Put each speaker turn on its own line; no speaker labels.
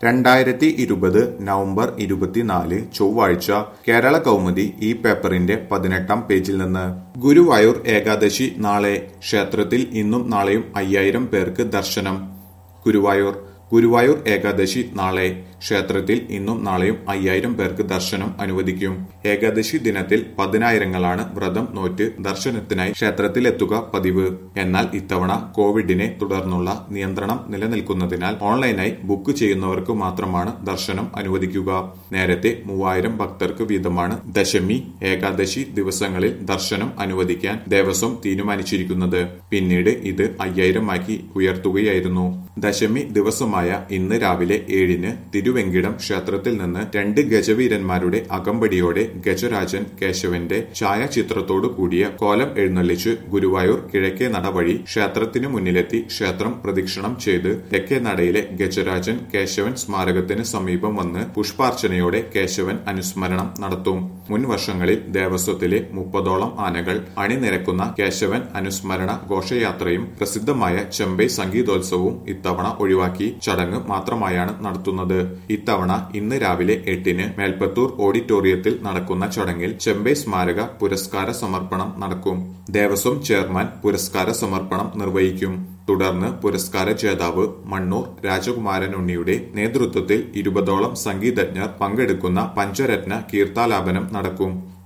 രണ്ടായിരത്തി ഇരുപത് നവംബർ ഇരുപത്തിനാല് ചൊവ്വാഴ്ച കേരള കൗമുദി ഈ പേപ്പറിന്റെ പതിനെട്ടാം പേജിൽ നിന്ന് ഗുരുവായൂർ ഏകാദശി നാളെ ക്ഷേത്രത്തിൽ ഇന്നും നാളെയും അയ്യായിരം പേർക്ക് ദർശനം ഗുരുവായൂർ ഗുരുവായൂർ ഏകാദശി നാളെ ക്ഷേത്രത്തിൽ ഇന്നും നാളെയും അയ്യായിരം പേർക്ക് ദർശനം അനുവദിക്കും ഏകാദശി ദിനത്തിൽ പതിനായിരങ്ങളാണ് വ്രതം നോറ്റ് ദർശനത്തിനായി ക്ഷേത്രത്തിലെത്തുക പതിവ് എന്നാൽ ഇത്തവണ കോവിഡിനെ തുടർന്നുള്ള നിയന്ത്രണം നിലനിൽക്കുന്നതിനാൽ ഓൺലൈനായി ബുക്ക് ചെയ്യുന്നവർക്ക് മാത്രമാണ് ദർശനം അനുവദിക്കുക നേരത്തെ മൂവായിരം ഭക്തർക്ക് വീതമാണ് ദശമി ഏകാദശി ദിവസങ്ങളിൽ ദർശനം അനുവദിക്കാൻ ദേവസ്വം തീരുമാനിച്ചിരിക്കുന്നത് പിന്നീട് ഇത് അയ്യായിരമാക്കി ഉയർത്തുകയായിരുന്നു ദശമി ദിവസമായ ഇന്ന് രാവിലെ ഏഴിന് തിരുവെങ്കിടം ക്ഷേത്രത്തിൽ നിന്ന് രണ്ട് ഗജവീരന്മാരുടെ അകമ്പടിയോടെ ഗജരാജൻ കേശവന്റെ ഛായാചിത്രത്തോടു കൂടിയ കോലം എഴുന്നള്ളിച്ച് ഗുരുവായൂർ കിഴക്കേ നട വഴി ക്ഷേത്രത്തിനു മുന്നിലെത്തി ക്ഷേത്രം പ്രദക്ഷിണം ചെയ്ത് തെക്കേ നടയിലെ ഗജരാജൻ കേശവൻ സ്മാരകത്തിന് സമീപം വന്ന് പുഷ്പാർച്ചനയോടെ കേശവൻ അനുസ്മരണം നടത്തും മുൻ വർഷങ്ങളിൽ ദേവസ്വത്തിലെ മുപ്പതോളം ആനകൾ അണിനിരക്കുന്ന കേശവൻ അനുസ്മരണ ഘോഷയാത്രയും പ്രസിദ്ധമായ ചെമ്പൈ സംഗീതോത്സവവും ഇത്തവണ ഒഴിവാക്കി ചടങ്ങ് മാത്രമായാണ് നടത്തുന്നത് ഇത്തവണ ഇന്ന് രാവിലെ എട്ടിന് മേൽപ്പത്തൂർ ഓഡിറ്റോറിയത്തിൽ നടക്കുന്ന ചടങ്ങിൽ ചെമ്പൈ സ്മാരക പുരസ്കാര സമർപ്പണം നടക്കും ദേവസ്വം ചെയർമാൻ പുരസ്കാര സമർപ്പണം നിർവഹിക്കും തുടർന്ന് പുരസ്കാര ജേതാവ് മണ്ണൂർ രാജകുമാരൻ ഉണ്ണിയുടെ നേതൃത്വത്തിൽ ഇരുപതോളം സംഗീതജ്ഞർ പങ്കെടുക്കുന്ന പഞ്ചരത്ന കീർത്താലാപനം നടക്കും